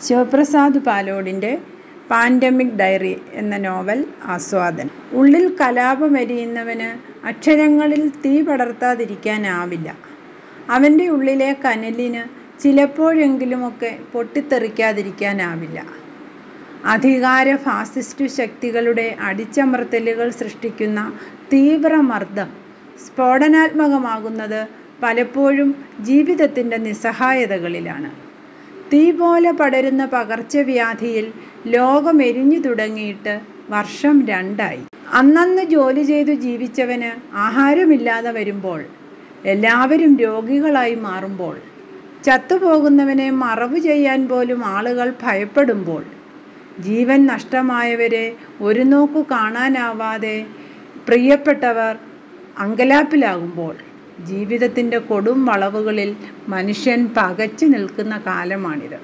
ശിവപ്രസാദ് പാലോടിൻ്റെ pandemic diary എന്ന novel ആസ്വാദനം ഉള്ളിൽ കലാപമെരിയുന്നവന് അക്ഷരങ്ങളിൽ തീ പടർത്താതിരിക്കാനാവില്ല അവൻ്റെ ഉള്ളിലെ കനലിന് ചിലപ്പോഴെങ്കിലുമൊക്കെ പൊട്ടിത്തെറിക്കാതിരിക്കാനാവില്ല അധികാര ഫാസിസ്റ്റു ശക്തികളുടെ അടിച്ചമർത്തലുകൾ സൃഷ്ടിക്കുന്ന തീവ്രമർദ്ദം സ്ഫോടനാത്മകമാകുന്നത് പലപ്പോഴും ജീവിതത്തിൻ്റെ നിസ്സഹായതകളിലാണ് തീ പോലെ പടരുന്ന പകർച്ചവ്യാധിയിൽ ലോകം എരിഞ്ഞു തുടങ്ങിയിട്ട് വർഷം രണ്ടായി അന്നന്ന് ജോലി ചെയ്തു ജീവിച്ചവന് ആഹാരമില്ലാതെ വരുമ്പോൾ എല്ലാവരും രോഗികളായി മാറുമ്പോൾ ചത്തുപോകുന്നവനെ മറവ് ചെയ്യാൻ പോലും ആളുകൾ ഭയപ്പെടുമ്പോൾ ജീവൻ നഷ്ടമായവരെ ഒരു നോക്കു കാണാനാവാതെ പ്രിയപ്പെട്ടവർ അങ്കലാപ്പിലാകുമ്പോൾ ജീവിതത്തിൻ്റെ കൊടും വളവുകളിൽ മനുഷ്യൻ പകച്ചു നിൽക്കുന്ന കാലമാണിത്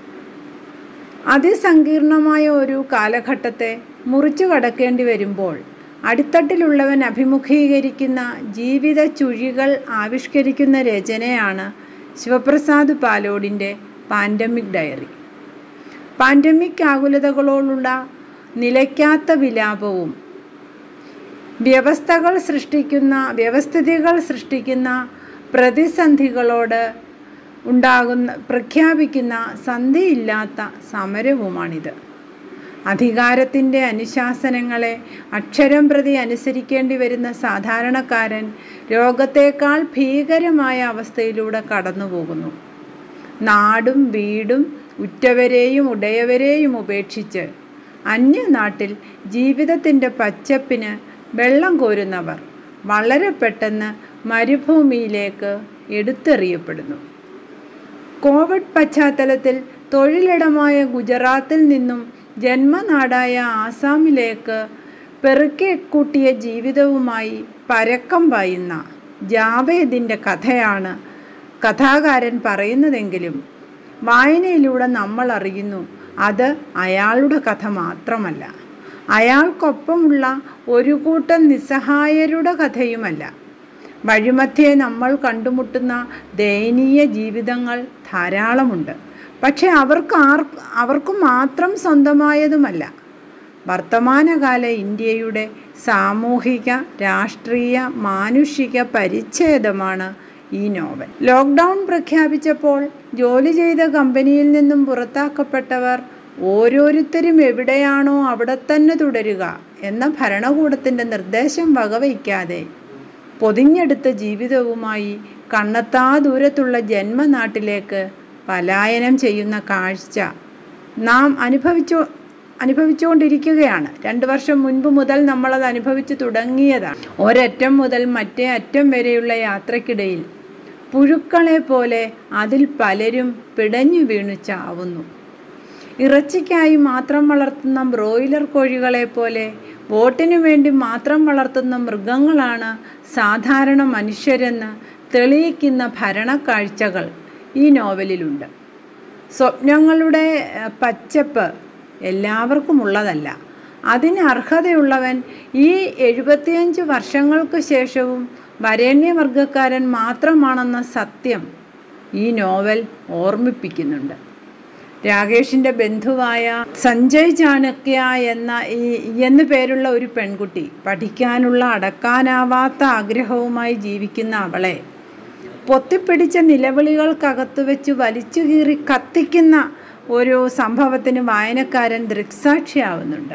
അതിസങ്കീർണമായ ഒരു കാലഘട്ടത്തെ മുറിച്ചു കടക്കേണ്ടി വരുമ്പോൾ അടിത്തട്ടിലുള്ളവൻ അഭിമുഖീകരിക്കുന്ന ജീവിത ചുഴികൾ ആവിഷ്കരിക്കുന്ന രചനയാണ് ശിവപ്രസാദ് പാലോടിൻ്റെ പാൻഡമിക് ഡയറി പാൻഡമിക് ആകുലതകളോടുള്ള നിലയ്ക്കാത്ത വിലാപവും വ്യവസ്ഥകൾ സൃഷ്ടിക്കുന്ന വ്യവസ്ഥിതികൾ സൃഷ്ടിക്കുന്ന പ്രതിസന്ധികളോട് ഉണ്ടാകുന്ന പ്രഖ്യാപിക്കുന്ന സന്ധിയില്ലാത്ത സമരവുമാണിത് അധികാരത്തിൻ്റെ അനുശാസനങ്ങളെ അക്ഷരം പ്രതി അനുസരിക്കേണ്ടി വരുന്ന സാധാരണക്കാരൻ രോഗത്തേക്കാൾ ഭീകരമായ അവസ്ഥയിലൂടെ കടന്നുപോകുന്നു നാടും വീടും ഉറ്റവരെയും ഉടയവരെയും ഉപേക്ഷിച്ച് അന്യനാട്ടിൽ ജീവിതത്തിൻ്റെ പച്ചപ്പിന് വെള്ളം കോരുന്നവർ വളരെ പെട്ടെന്ന് മരുഭൂമിയിലേക്ക് എടുത്തെറിയപ്പെടുന്നു കോവിഡ് പശ്ചാത്തലത്തിൽ തൊഴിലിടമായ ഗുജറാത്തിൽ നിന്നും ജന്മനാടായ ആസാമിലേക്ക് പെറുക്കിക്കൂട്ടിയ ജീവിതവുമായി പരക്കം പായുന്ന ജാവേദിൻ്റെ കഥയാണ് കഥാകാരൻ പറയുന്നതെങ്കിലും വായനയിലൂടെ നമ്മൾ അറിയുന്നു അത് അയാളുടെ കഥ മാത്രമല്ല അയാൾക്കൊപ്പമുള്ള ഒരു കൂട്ടം നിസ്സഹായരുടെ കഥയുമല്ല വഴിമധ്യേ നമ്മൾ കണ്ടുമുട്ടുന്ന ദയനീയ ജീവിതങ്ങൾ ധാരാളമുണ്ട് പക്ഷെ അവർക്ക് ആർ അവർക്ക് മാത്രം സ്വന്തമായതുമല്ല വർത്തമാനകാല ഇന്ത്യയുടെ സാമൂഹിക രാഷ്ട്രീയ മാനുഷിക പരിച്ഛേദമാണ് ഈ നോവൽ ലോക്ക്ഡൗൺ പ്രഖ്യാപിച്ചപ്പോൾ ജോലി ചെയ്ത കമ്പനിയിൽ നിന്നും പുറത്താക്കപ്പെട്ടവർ ഓരോരുത്തരും എവിടെയാണോ അവിടെ തന്നെ തുടരുക എന്ന ഭരണകൂടത്തിൻ്റെ നിർദ്ദേശം വകവയ്ക്കാതെ പൊതിഞ്ഞെടുത്ത ജീവിതവുമായി കണ്ണെത്താ ദൂരത്തുള്ള ജന്മനാട്ടിലേക്ക് പലായനം ചെയ്യുന്ന കാഴ്ച നാം അനുഭവിച്ചു അനുഭവിച്ചുകൊണ്ടിരിക്കുകയാണ് രണ്ട് വർഷം മുൻപ് മുതൽ നമ്മളത് അനുഭവിച്ചു തുടങ്ങിയതാണ് ഒരറ്റം മുതൽ മറ്റേ അറ്റം വരെയുള്ള യാത്രക്കിടയിൽ പുഴുക്കളെ പോലെ അതിൽ പലരും പിടഞ്ഞു വീണു ചാവുന്നു ഇറച്ചിക്കായി മാത്രം വളർത്തുന്ന ബ്രോയിലർ കോഴികളെ പോലെ വോട്ടിനു വേണ്ടി മാത്രം വളർത്തുന്ന മൃഗങ്ങളാണ് സാധാരണ മനുഷ്യരെന്ന് തെളിയിക്കുന്ന ഭരണക്കാഴ്ചകൾ ഈ നോവലിലുണ്ട് സ്വപ്നങ്ങളുടെ പച്ചപ്പ് എല്ലാവർക്കും ഉള്ളതല്ല അതിന് അർഹതയുള്ളവൻ ഈ എഴുപത്തിയഞ്ച് വർഷങ്ങൾക്ക് ശേഷവും വരേണ്യവർഗക്കാരൻ മാത്രമാണെന്ന സത്യം ഈ നോവൽ ഓർമ്മിപ്പിക്കുന്നുണ്ട് രാകേഷിൻ്റെ ബന്ധുവായ സഞ്ജയ് ചാണക്യ എന്ന ഈ എന്നു പേരുള്ള ഒരു പെൺകുട്ടി പഠിക്കാനുള്ള അടക്കാനാവാത്ത ആഗ്രഹവുമായി ജീവിക്കുന്ന അവളെ പൊത്തിപ്പിടിച്ച നിലവിളികൾക്കകത്ത് വെച്ച് വലിച്ചു കീറി കത്തിക്കുന്ന ഒരു സംഭവത്തിന് വായനക്കാരൻ ദൃക്സാക്ഷിയാവുന്നുണ്ട്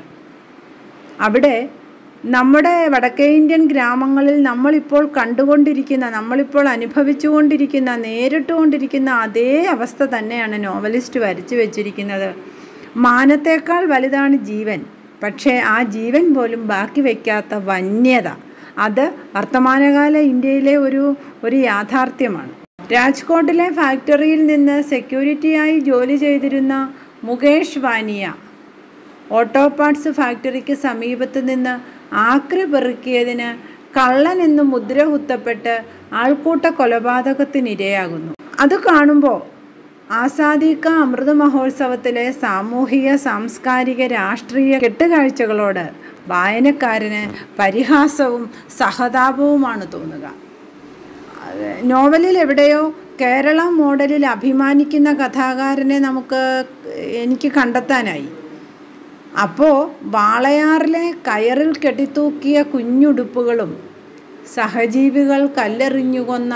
അവിടെ നമ്മുടെ വടക്കേ ഇന്ത്യൻ ഗ്രാമങ്ങളിൽ നമ്മളിപ്പോൾ കണ്ടുകൊണ്ടിരിക്കുന്ന നമ്മളിപ്പോൾ അനുഭവിച്ചുകൊണ്ടിരിക്കുന്ന നേരിട്ടുകൊണ്ടിരിക്കുന്ന അതേ അവസ്ഥ തന്നെയാണ് നോവലിസ്റ്റ് വരച്ചു വച്ചിരിക്കുന്നത് മാനത്തേക്കാൾ വലുതാണ് ജീവൻ പക്ഷേ ആ ജീവൻ പോലും ബാക്കി വയ്ക്കാത്ത വന്യത അത് വർത്തമാനകാല ഇന്ത്യയിലെ ഒരു ഒരു യാഥാർത്ഥ്യമാണ് രാജ്കോട്ടിലെ ഫാക്ടറിയിൽ നിന്ന് സെക്യൂരിറ്റിയായി ജോലി ചെയ്തിരുന്ന മുകേഷ് വാനിയ ഓട്ടോ പാർട്സ് ഫാക്ടറിക്ക് സമീപത്ത് നിന്ന് ആക്രി പെറുക്കിയതിന് കള്ളൻ എന്ന് മുദ്ര കുത്തപ്പെട്ട് ആൾക്കൂട്ട കൊലപാതകത്തിനിരയാകുന്നു അത് കാണുമ്പോൾ ആസാദിക്ക അമൃത മഹോത്സവത്തിലെ സാമൂഹിക സാംസ്കാരിക രാഷ്ട്രീയ കെട്ടുകാഴ്ചകളോട് വായനക്കാരന് പരിഹാസവും സഹതാപവുമാണ് തോന്നുക നോവലിൽ എവിടെയോ കേരള മോഡലിൽ അഭിമാനിക്കുന്ന കഥാകാരനെ നമുക്ക് എനിക്ക് കണ്ടെത്താനായി അപ്പോൾ വാളയാറിലെ കയറിൽ കെട്ടിത്തൂക്കിയ കുഞ്ഞുടുപ്പുകളും സഹജീവികൾ കല്ലെറിഞ്ഞു കൊന്ന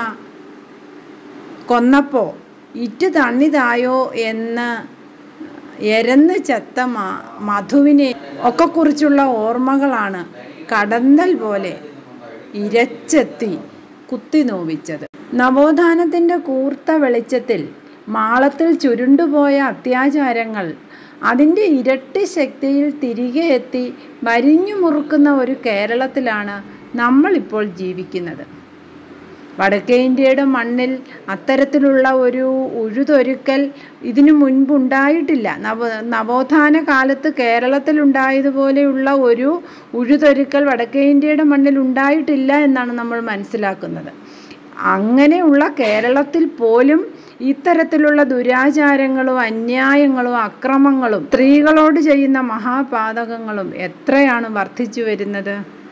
കൊന്നപ്പോൾ ഇറ്റ് തണ്ണിതായോ എന്ന് എരന്ന് ചത്ത മധുവിനെ ഒക്കെ കുറിച്ചുള്ള ഓർമ്മകളാണ് കടന്നൽ പോലെ ഇരച്ചെത്തി കുത്തി നോവിച്ചത് നവോത്ഥാനത്തിൻ്റെ കൂർത്ത വെളിച്ചത്തിൽ മാളത്തിൽ ചുരുണ്ടുപോയ അത്യാചാരങ്ങൾ അതിൻ്റെ ഇരട്ടി ശക്തിയിൽ തിരികെ എത്തി വരിഞ്ഞു മുറുക്കുന്ന ഒരു കേരളത്തിലാണ് നമ്മളിപ്പോൾ ജീവിക്കുന്നത് വടക്കേ ഇന്ത്യയുടെ മണ്ണിൽ അത്തരത്തിലുള്ള ഒരു ഉഴുതൊരുക്കൽ ഇതിനു മുൻപുണ്ടായിട്ടില്ല നവ നവോത്ഥാന കാലത്ത് കേരളത്തിലുണ്ടായതുപോലെയുള്ള ഒരു ഉഴുതൊരുക്കൽ വടക്കേ ഇന്ത്യയുടെ മണ്ണിൽ ഉണ്ടായിട്ടില്ല എന്നാണ് നമ്മൾ മനസ്സിലാക്കുന്നത് അങ്ങനെയുള്ള കേരളത്തിൽ പോലും ഇത്തരത്തിലുള്ള ദുരാചാരങ്ങളും അന്യായങ്ങളും അക്രമങ്ങളും സ്ത്രീകളോട് ചെയ്യുന്ന മഹാപാതകങ്ങളും എത്രയാണ് വർദ്ധിച്ചു വരുന്നത്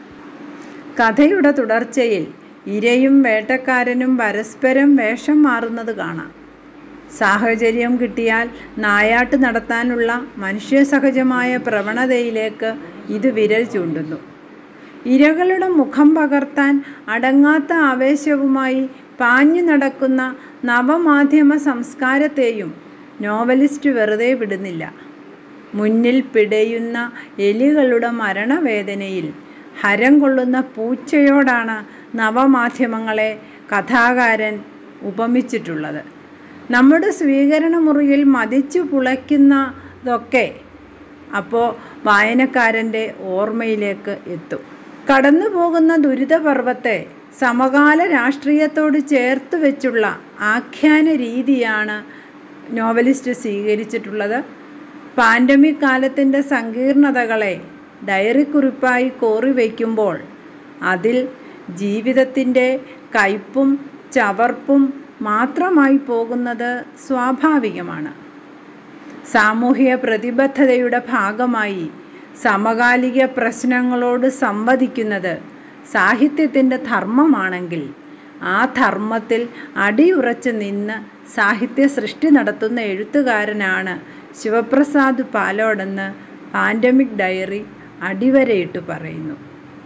കഥയുടെ തുടർച്ചയിൽ ഇരയും വേട്ടക്കാരനും പരസ്പരം വേഷം മാറുന്നത് കാണാം സാഹചര്യം കിട്ടിയാൽ നായാട്ട് നടത്താനുള്ള മനുഷ്യസഹജമായ പ്രവണതയിലേക്ക് ഇത് വിരൽ ചൂണ്ടുന്നു ഇരകളുടെ മുഖം പകർത്താൻ അടങ്ങാത്ത ആവേശവുമായി പാഞ്ഞു നടക്കുന്ന നവമാധ്യമ സംസ്കാരത്തെയും നോവലിസ്റ്റ് വെറുതെ വിടുന്നില്ല മുന്നിൽ പിടയുന്ന എലികളുടെ മരണവേദനയിൽ ഹരം കൊള്ളുന്ന പൂച്ചയോടാണ് നവമാധ്യമങ്ങളെ കഥാകാരൻ ഉപമിച്ചിട്ടുള്ളത് നമ്മുടെ സ്വീകരണ മുറിയിൽ മതിച്ചു പുളയ്ക്കുന്നതൊക്കെ അപ്പോൾ വായനക്കാരൻ്റെ ഓർമ്മയിലേക്ക് എത്തും കടന്നു പോകുന്ന ദുരിതപർവത്തെ സമകാല രാഷ്ട്രീയത്തോട് ചേർത്ത് വെച്ചുള്ള ആഖ്യാന രീതിയാണ് നോവലിസ്റ്റ് സ്വീകരിച്ചിട്ടുള്ളത് പാൻഡമിക് കാലത്തിൻ്റെ സങ്കീർണതകളെ ഡയറി കുറിപ്പായി കോറി വയ്ക്കുമ്പോൾ അതിൽ ജീവിതത്തിൻ്റെ കയ്പും ചവർപ്പും മാത്രമായി പോകുന്നത് സ്വാഭാവികമാണ് സാമൂഹിക പ്രതിബദ്ധതയുടെ ഭാഗമായി സമകാലിക പ്രശ്നങ്ങളോട് സംവദിക്കുന്നത് സാഹിത്യത്തിൻ്റെ ധർമ്മമാണെങ്കിൽ ആ ധർമ്മത്തിൽ അടിയുറച്ച് നിന്ന് സാഹിത്യ സൃഷ്ടി നടത്തുന്ന എഴുത്തുകാരനാണ് ശിവപ്രസാദ് പാലോടെന്ന് പാൻഡമിക് ഡയറി അടിവരയിട്ട് പറയുന്നു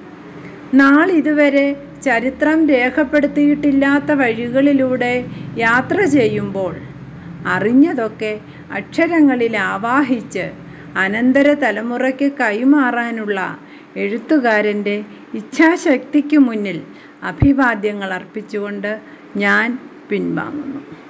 നാളിതുവരെ ചരിത്രം രേഖപ്പെടുത്തിയിട്ടില്ലാത്ത വഴികളിലൂടെ യാത്ര ചെയ്യുമ്പോൾ അറിഞ്ഞതൊക്കെ അക്ഷരങ്ങളിൽ ആവാഹിച്ച് അനന്തര തലമുറയ്ക്ക് കൈമാറാനുള്ള എഴുത്തുകാരൻ്റെ ഇച്ഛാശക്തിക്ക് മുന്നിൽ അഭിവാദ്യങ്ങൾ അർപ്പിച്ചുകൊണ്ട് ഞാൻ പിൻവാങ്ങുന്നു